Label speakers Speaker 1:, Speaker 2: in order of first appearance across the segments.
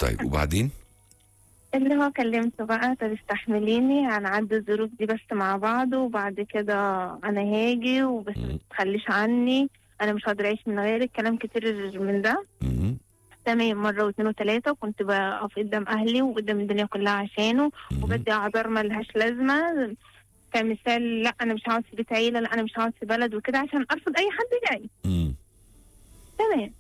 Speaker 1: طيب وبعدين
Speaker 2: اللي هو كلمته بقى طب استحمليني هنعدي الظروف دي بس مع بعض وبعد كده انا هاجي وبس
Speaker 1: مم.
Speaker 2: ما تتخليش عني انا مش هقدر اعيش من غيرك كلام كتير من ده
Speaker 1: مم.
Speaker 2: تمام مرة واثنين وثلاثة وكنت بقف قدام أهلي وقدام الدنيا كلها عشانه
Speaker 1: مم.
Speaker 2: وبدي أعذار ملهاش لازمة كمثال لا أنا مش هقعد في بيت عيلة لا أنا مش هقعد في بلد وكده عشان أرفض أي حد جاي
Speaker 1: مم.
Speaker 2: تمام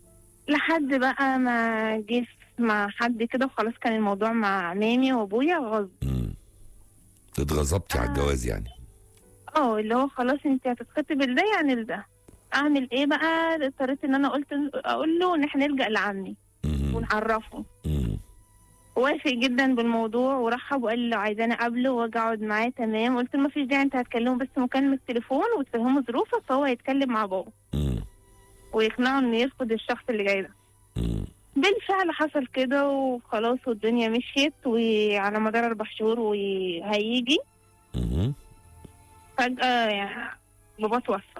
Speaker 2: لحد بقى ما جه مع حد كده وخلاص كان الموضوع مع مامي وابويا غصب
Speaker 1: مم. اتغضبتي على
Speaker 2: آه.
Speaker 1: الجواز يعني
Speaker 2: اه اللي هو خلاص انت هتتخطبي لده يعني لده اعمل ايه بقى اضطريت ان انا قلت اقول له ان احنا نلجا لعمي
Speaker 1: مم.
Speaker 2: ونعرفه
Speaker 1: مم.
Speaker 2: وافق جدا بالموضوع ورحب وقال لي لو عايزاني اقابله واجي اقعد معاه تمام قلت له ما فيش داعي انت هتكلمه بس مكالمه تليفون وتفهمه ظروفك فهو هيتكلم مع بابا
Speaker 1: مم.
Speaker 2: ويقنعه انه يرفض الشخص اللي جاي ده
Speaker 1: مم.
Speaker 2: بالفعل حصل كده وخلاص والدنيا مشيت وعلى مدار اربع شهور وهيجي
Speaker 1: مم.
Speaker 2: فجاه يعني بابا توفى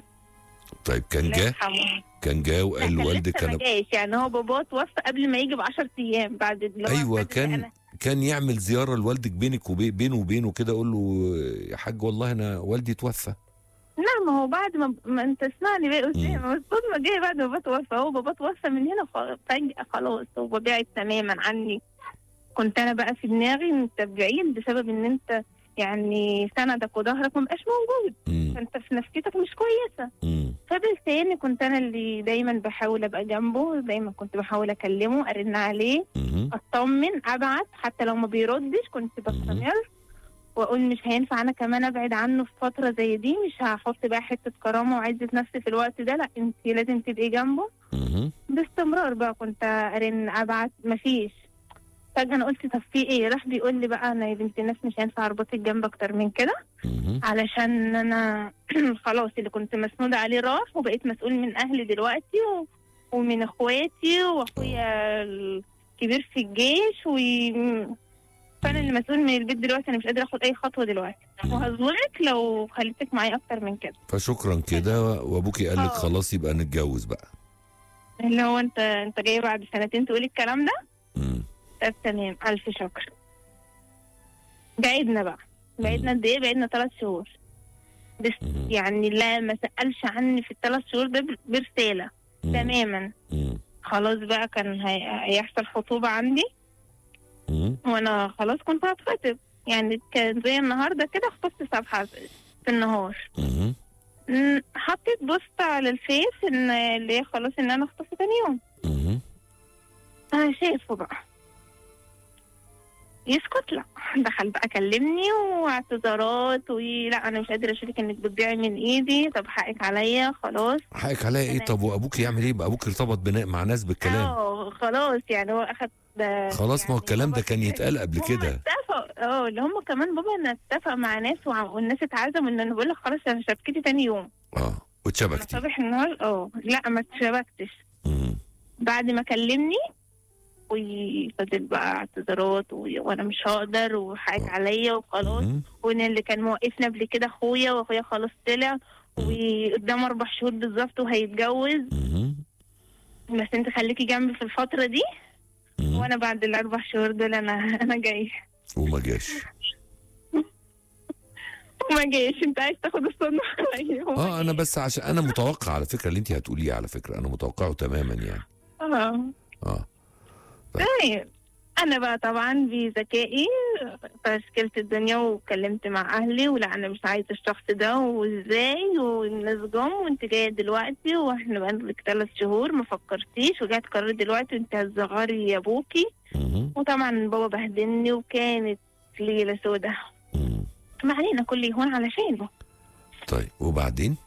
Speaker 1: طيب كان
Speaker 2: الله
Speaker 1: جه
Speaker 2: يرحمه
Speaker 1: كان جه وقال
Speaker 2: كان
Speaker 1: لوالدك
Speaker 2: لسه ما
Speaker 1: انا
Speaker 2: جاش يعني هو بابا توفى قبل ما يجي ب 10 ايام بعد اللي هو
Speaker 1: ايوه
Speaker 2: بعد اللي
Speaker 1: كان
Speaker 2: أنا-
Speaker 1: كان يعمل زياره لوالدك بينك وبينه وبينه كده اقول له يا حاج والله انا والدي توفى
Speaker 2: لا ما هو بعد ما, ما انت اسمعني بقى
Speaker 1: مم.
Speaker 2: اسامه بس الصدمه جايه بعد ما بابا توفى هو بابا توفى من هنا ف- فجاه خلاص هو بعد تماما عني كنت انا بقى في دماغي انت بعيد بسبب ان انت يعني سندك وظهرك ما بقاش موجود
Speaker 1: مم.
Speaker 2: فانت في نفسيتك مش كويسه
Speaker 1: مم.
Speaker 2: فبالتالي كنت انا اللي دايما بحاول ابقى جنبه دايما كنت بحاول اكلمه ارن عليه
Speaker 1: مم.
Speaker 2: اطمن ابعت حتى لو ما بيردش كنت بستمر واقول مش هينفع انا كمان ابعد عنه في فتره زي دي مش هحط بقى حته كرامه وعزه نفسي في الوقت ده لا انت لازم تبقي جنبه
Speaker 1: مم.
Speaker 2: باستمرار بقى كنت ارن ابعت مفيش فجاه انا قلت طب في ايه راح بيقول لي بقى انا يا بنت الناس مش هينفع اربطك جنب اكتر من كده
Speaker 1: مم.
Speaker 2: علشان انا خلاص اللي كنت مسنودة عليه راح وبقيت مسؤول من اهلي دلوقتي و... ومن اخواتي واخويا الكبير في الجيش و فانا اللي مسؤول من البيت دلوقتي انا مش قادره اخد اي خطوه دلوقتي وهظلمك لو خليتك معايا اكتر من كده
Speaker 1: فشكرا كده وابوكي قال لك
Speaker 2: آه.
Speaker 1: خلاص يبقى نتجوز بقى
Speaker 2: اللي هو انت انت جاي بعد سنتين تقولي الكلام ده
Speaker 1: مم.
Speaker 2: طب تمام الف شكر بعدنا بقى بعدنا قد ايه بعدنا ثلاث شهور بس
Speaker 1: مم.
Speaker 2: يعني لا ما سالش عني في الثلاث شهور ده برساله
Speaker 1: مم.
Speaker 2: تماما
Speaker 1: مم.
Speaker 2: خلاص بقى كان هي- هيحصل خطوبة عندي
Speaker 1: مم.
Speaker 2: وانا خلاص كنت هتخطب يعني كان زي النهارده كده خطبت صبحة في النهار
Speaker 1: مم.
Speaker 2: م، حطيت بوست على الفيس ان اللي هي خلاص ان انا خطبت تاني يوم
Speaker 1: مم.
Speaker 2: انا شايفه بقى يسكت لا دخل بقى كلمني واعتذارات ولا انا مش قادره اشوفك انك بتضيعي من ايدي طب حقك عليا خلاص
Speaker 1: حقك عليا ايه طب وابوك يعمل ايه بقى ابوك ارتبط بنا- مع ناس بالكلام
Speaker 2: اه خلاص يعني هو اخد ده
Speaker 1: خلاص ما هو
Speaker 2: يعني
Speaker 1: الكلام ده
Speaker 2: بابا
Speaker 1: كان يتقال قبل
Speaker 2: هم
Speaker 1: كده
Speaker 2: اتفق اه اللي هم كمان بابا انا اتفق مع ناس وع- والناس اتعزموا ان انا بقول لك خلاص انا شبكتي تاني يوم
Speaker 1: اه واتشبكتي
Speaker 2: صباح النهار اه لا ما اتشبكتش
Speaker 1: مم.
Speaker 2: بعد ما كلمني وفضل بقى اعتذارات و- وانا مش هقدر وحقك عليا وخلاص
Speaker 1: مم.
Speaker 2: وان اللي كان موقفنا قبل كده اخويا واخويا خلاص طلع وقدام اربع شهور بالظبط وهيتجوز
Speaker 1: مم.
Speaker 2: بس انت خليكي جنبي في الفتره دي
Speaker 1: مم.
Speaker 2: وانا بعد الاربع شهور دول انا انا جاي
Speaker 1: وما جاش
Speaker 2: ما جايش انت عايز تاخد الصدمه عليا هو
Speaker 1: اه
Speaker 2: ما
Speaker 1: انا
Speaker 2: جاش.
Speaker 1: بس عشان انا متوقع على فكره اللي انت هتقوليه على فكره انا متوقعه تماما يعني
Speaker 2: اه
Speaker 1: اه
Speaker 2: طيب انا بقى طبعا بذكائي فشكلت الدنيا وكلمت مع اهلي ولا انا مش عايزه الشخص ده وازاي والناس جم وانت جايه دلوقتي واحنا بقالك ثلاث شهور ما فكرتيش وجايه تقرري دلوقتي وانت هتزغري يا ابوكي
Speaker 1: مم.
Speaker 2: وطبعا بابا بهدلني وكانت ليله سودة
Speaker 1: مم.
Speaker 2: ما علينا كل يهون علشانه
Speaker 1: طيب وبعدين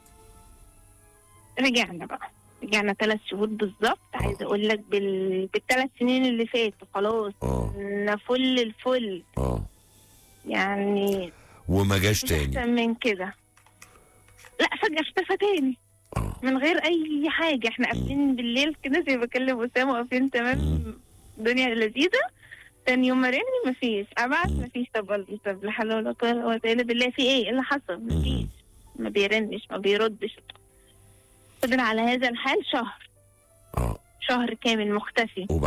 Speaker 2: رجعنا بقى رجعنا ثلاث شهور بالظبط عايزه اقول لك بال... بالثلاث سنين اللي فاتوا خلاص
Speaker 1: اه
Speaker 2: كنا فل الفل
Speaker 1: اه
Speaker 2: يعني
Speaker 1: وما جاش
Speaker 2: مش
Speaker 1: تاني
Speaker 2: احسن من كده لا فجاه اختفى تاني
Speaker 1: اه
Speaker 2: من غير اي حاجه احنا قافلين بالليل كده زي ما بكلم اسامه واقفين تمام الدنيا لذيذه تاني يوم مرن مفيش ابعت
Speaker 1: مم.
Speaker 2: مفيش طب قلبي طب لا حول ولا قوه الا بالله في ايه ايه اللي حصل مفيش ما بيرنش ما بيردش فضل على هذا الحال شهر
Speaker 1: اه
Speaker 2: شهر كامل مختفي